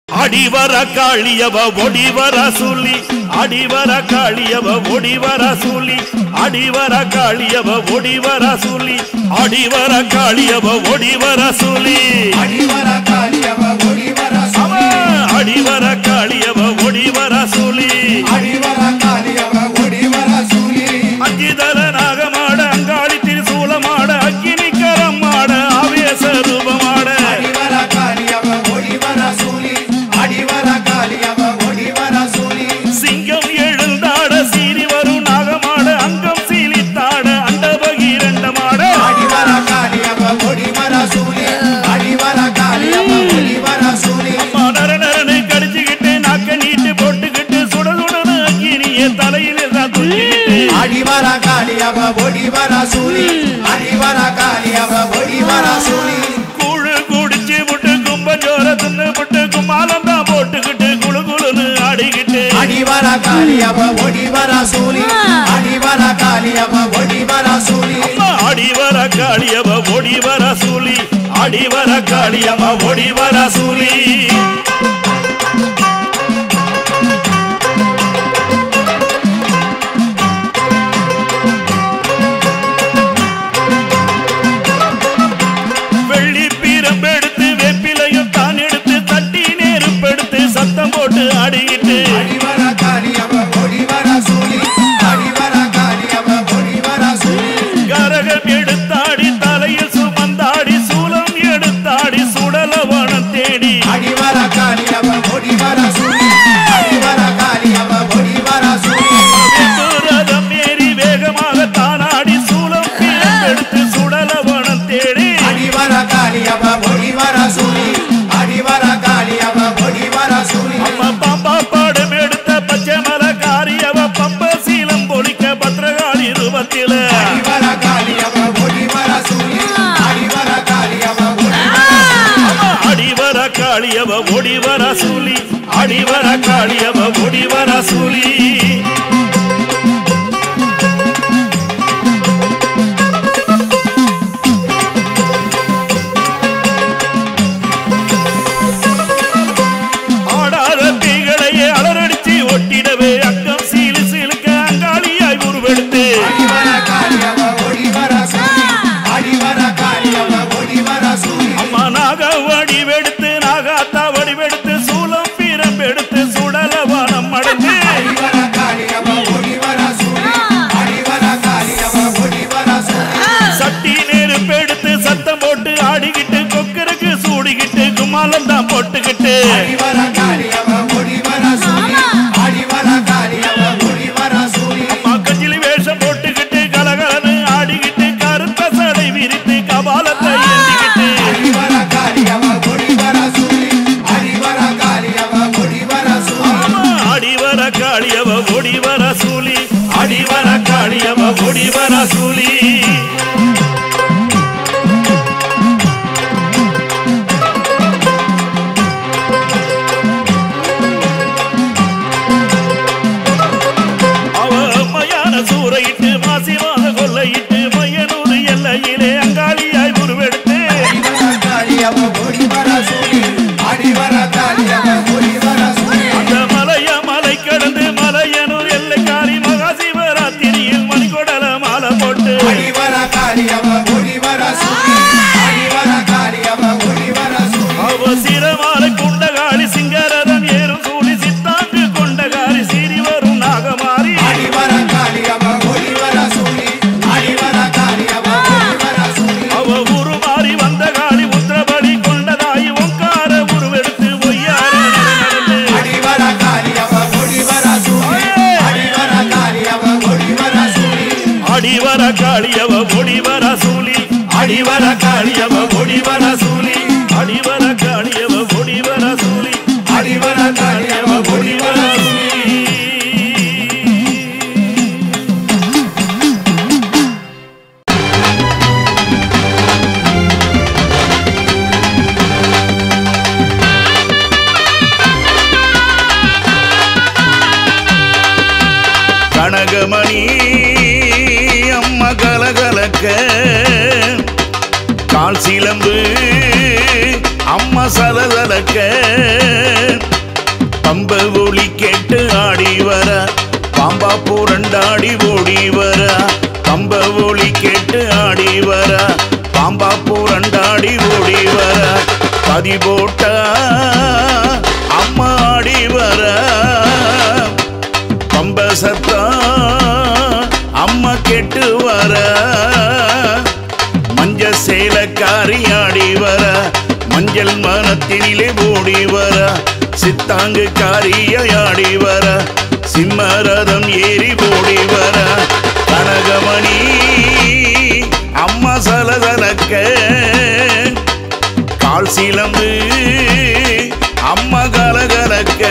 ಅಡಿವರ ಕಾಳಿಯವ ಒಡಿವರ ಸುಲಿ ಅಡಿವರ ಕಾಳಿಯವ ಒಡಿವರ ಸುಲಿ ಅಡಿವರ ಕಾಳಿಯವ ಒಡಿವರ ಸುಲಿ ಅಡಿವರ ಕಾಳಿಯವ ಒಡಿವರ ಸುಲಿ அடிவர காளியவ ஒளிவர ಅವ ಅಡಿವರ ಕಾಳಿಯವ ಒಡಿವರ ಸುಲಿ அடிவர காளியவ ஒளிவர சூழி ಅಜ್ಜಿದರ ನಾಗ ಮಾಡ ಅಂಗಾಳಿ ತಿರುಸೂಲ ಮಾಡ ಅಗ್ಗಿನಿಕರ ಮಾಡ ಆವೇಶ ರೂಪ ಮಾಡ அடிவர காளியவ ஒளிவர சூழி அடிவர காளியவ ஒளிவர சூழி சிங்கம் எழுந்தாட சீறி வரும் நாகமாட அங்கம் சீலித்தாட அந்த பகீரண்ட மாட அடிவர காளியவ ஒளிவர சூழி அடிவர காளியவ ஒளிவர சூழி நர நரனு கடிச்சுக்கிட்டு நாக்க நீட்டு போட்டுக்கிட்டு சுட சுடனு அக்கினிய தலையில தான் துஞ்சிக்கிட்டு அடிவர காளியவ ஒளிவர சூழி அடிவர காளியவ ஒளிவர சூழி கூழு குடிச்சு விட்டு கும்பஞ்சோர தின்னு விட்டு கும்மாலம் தான் போட்டுக்கிட்டு குளு குளுன்னு ஆடிக்கிட்டு அடிவர காளியவ ஒளிவர சூழி அடிவர காளியவ ஒளிவர சூழி அடிவர காளியவ ஒடிவர சூலி அடிவர காளியவ ஒடிவர சூலி வெள்ளி பீரம்பெடுத்து வெப்பிலையும் தான் எடுத்து தட்டி நெருப்பெடுத்து சத்தம் போட்டு ஆடிக்கிட்டு அடிவர காளியவ ஒளிவர சூழி அடிவர காளியவ ஒளிவர சூழி கரகம் எடுத்தாடி தலையில் சுமந்தாடி சூலம் எடுத்தாடி சுடலவனம் தேடி அடிவர காளியவ ஒளிவர சூழி அடிவர காளியவ ஒளிவர சூழி ரதம் ஏறி வேகமாக தானாடி சூலம் எடுத்து சுடலவனம் தேடி அடிவர காளியவ ஒளிவர சூழி அடிவர காளியவ ஒளிவர சூழி அம்மா பாம்பா பாடம் எடுத்த பச்சை மர காரியவ பம்ப சீலம் பொழிக்க பத்திரகாளி ரூபத்தில அடிவர காளியவ ஒளிவர சூழி அடிவர காளியவ ஒளிவர அம்மா அடிவர காளியவ ஒடிவர சூலி அடிவர காளியவ ஒடிவர சூலி ஆடாத தீகளையே அலரடிச்சு ஒட்டிடவே அங்கம் சீலு சீலுக்க அங்காளியாய் உருவெடுத்து அடிவர காளியவ ஒளிவர சூழி அடிவர காளியவ ஒளிவர சூழி அம்மா நாக வடிவெடுத்து நாகாத்தா வடிவெடுத்து சூலம் பீரம்பெடுத்து சுடலவானம் அடைஞ்சு அடிவர காளியவ ஒளிவர சூழி அடிவர காளியவ ஒளிவர சூழி சட்டி நெருப்பெடுத்து சத்தம் போட்டு ஆடிக்கிட்டு கொக்கருக்கு சூடிக்கிட்டு கும்மாலம் தான் போட்டுக்கிட்டு அடிவர காளியவ ஒளிவர சூழி அடிவர காளியவ ஒளிவர சூழி அம்மா கஞ்சிலி வேஷம் போட்டுக்கிட்டு கலகலன்னு ஆடிக்கிட்டு கருத்த சடை விரித்து கபாலத்தை ஏந்திக்கிட்டு அடிவர காளியவ ஒளிவர சூழி அடிவர காளியவ ஒளிவர சூழி ஆமா, அடிவர காளியவ ஒடிவர சூலி அடிவர காளியவ ஒடிவர சூலி அவ மயான சூறையிட்டு மாசிவாத கொள்ளையிட்டு மையனூர் எல்லையிலே அங்காளியாய் உருவெடுத்து அடிவர காளியவ ஒளிவர சூழி அடிவர காளியவ ஒளிவர சூழி அந்த மலைய மலை கடந்து மலையனூர் எல்லைக்காரி மகா சிவராத்திரியில் மணிக்கொடல மாலை போட்டு அடிவர காளியவ ஒளிவர சூழி அடிவர காளியவ ஒளிவர சூழி அவ சிரமாலை குண்டகாரி சிங்கரதன் ஏறும் சூழி சித்தாங்கு கொண்டகாரி சீறி வரும் நாகமாரி அடிவர காளியவ ஒளிவர சூழி அடிவர காளியவ ஒளிவர சூழி அவ உருமாறி வந்த காளி உத்திரபடி கொண்டதாய் ஒங்கார உருவெடுத்து ஒய்யார நடந்து அடிவர காளியவ ஒளிவர சூழி அடிவர காளியவ ஒளிவர சூழி அடிவர காளியவ ஒடிவர சூலி அடிவர காளியவ ஒடிவர சூலி அடிவர காளியவ ஒடிவர சூலி அடிவர காளியவ ஒளிவர சூழி கனகமணி அம்மா கலகலக்க கால் சிலம்பு அம்மா சலசலக்க புரண்டாடி ஓடி வர பம்ப ஒளி கேட்டு ஆடி வர பாம்பா புரண்டாடி ஓடி வர பதி போட்ட அம்மா ஆடி வர பம்ப சத்தம் அம்மா கெட்டு வர மஞ்ச சேலக்காரி ஆடி வர மஞ்சள் மனத்தினிலே ஓடி வர சித்தாங்கு காரியாடி வர சிம்மரதம் ஏறி ஓடி வர கனகமணி அம்மா சலசலக்க கால் சிலம்பு அம்மா கலகலக்க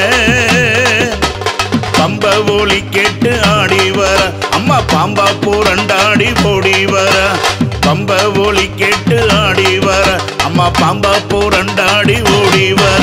பம்ப ஒலி கேட்டு ஆடி வர அம்மா பாம்பா பூரண்டாடி போடி வர பம்ப ஒலி கேட்டு ஆடி வர அம்மா பாம்பா பூரண்டாடி ஓடி வர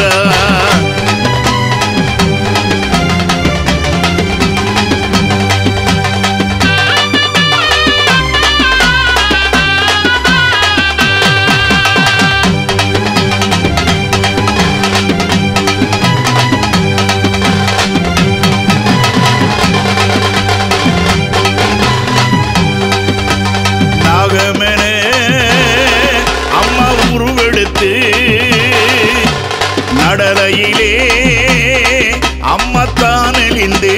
நாகமென அம்மா உருவெடுத்து நடலையிலே அம்மா தான் எழுந்து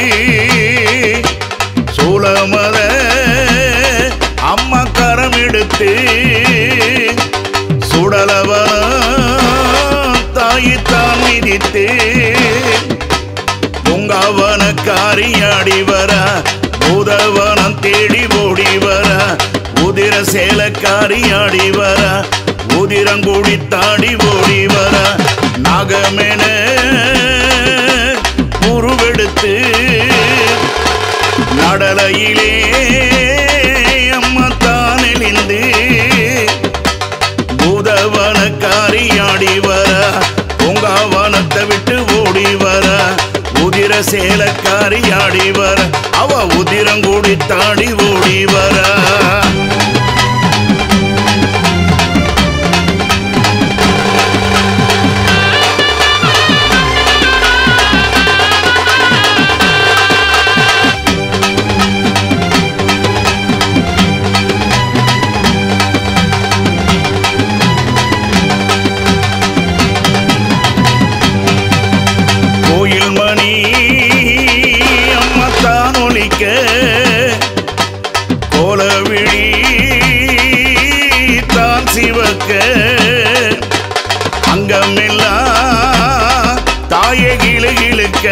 சூளமத அம்மா கரம் எடுத்து சுடலவன தாயி தான் மிதித்து பொங்கவன காரியாடி வர பூதவனம் தேடி ஓடி வர உதிர சேலக்காரியாடி வர உதிரங்குடி தாடி ஓடி வர நாகமென உருவெடுத்து நடலையிலே அம்மா தான் எழுந்து பூதவனக்காரியாடி வர பொங்காவனத்தை விட்டு ஓடி வர உதிர சேலக்காரியாடி வர அவ உதிரங்குடி தாடி ஓடி வர கோயில் மணி அம்மா தான் ஒலிக்க கோலவிழி தான் சிவக்க அங்கமெல்லாம் தாய கிளு கிழுக்க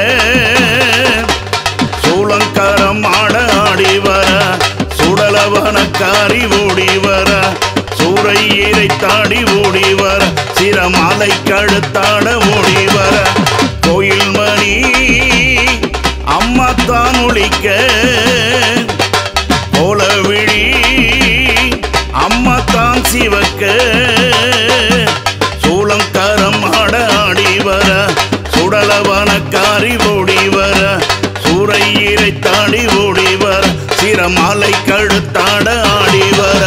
சூளங்காரம் ஆட ஆடி வர சுடலவனக்காரி ஓடி வர சூறை ஈரை தாடி ஓடி வர சிரமாலை கழுத்தாட ஓடி வர கோயில் மணி அம்மா தான் ஒழிக்க கோலவிழி அம்மா தான் சிவக்க சூளங்காரம் ஆட ஆடி வர சுடலவனக்காரி ஓடி வர சூறை ஈரை தாடி ஓடி வர சிரமாலை கழுத்தாட ஆடி வர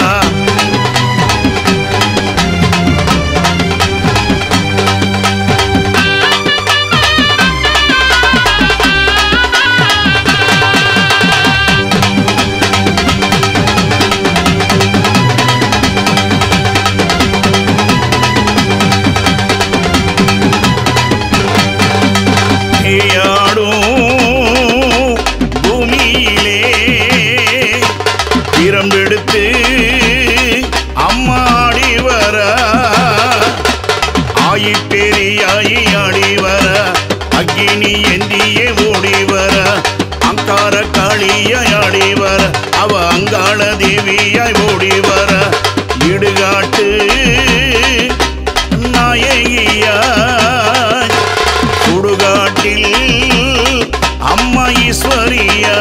ஆடும் பூமியிலே பிரம்பெடுத்து அம்மாடி வர ஆயி பெரியாயி ஆடி வர அக்கினி எந்தியே ஓடி வர அங்கார காளியாய் ஆடி வர அவ அங்காள தேவியாய் ஓடி வர இடுகாட்டு நாயகியாய் சுடுகாட்டில் அம்மா ஈஸ்வரியா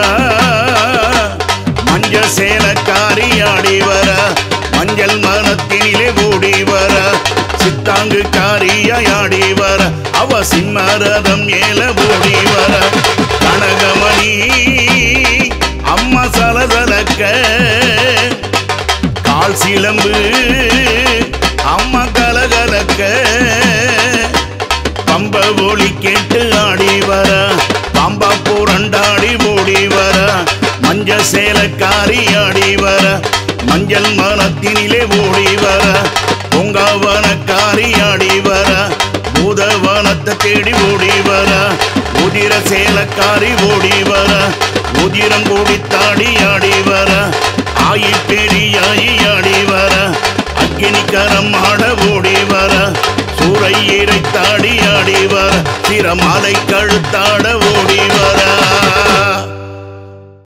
மஞ்ச சேலக்காரியாடி வர மஞ்சள் மனத்தினிலே ஓடி வர சித்தாங்கு காரியாடி வர அவ சிம்மரதம் ஏல ஓடி வர கனகமணி அம்மா சலசலக்க கால் சிலம்பு அம்மா கலகலக்க பம்ப ஒளி கேட்டு ஆடி வர பாம்பா புரண்டாடி ஓடி வர மஞ்சள் மனத்தினிலே ஓடி வர பொங்காவனக்காரி ஆடி வர பூதவனத்தை தேடி ஓடி வர உதிர சேலக்காரி ஓடி வர உதிரம் கூடித்தாடி ஆடி வர ஆயி பெரியாயி ஆடி வர அக்கினிக்கரம் ஆட ஓடி வர சூறை இறைத்தாடி ஆடி வர திறமாலை கழுத்தாட ஓடி வர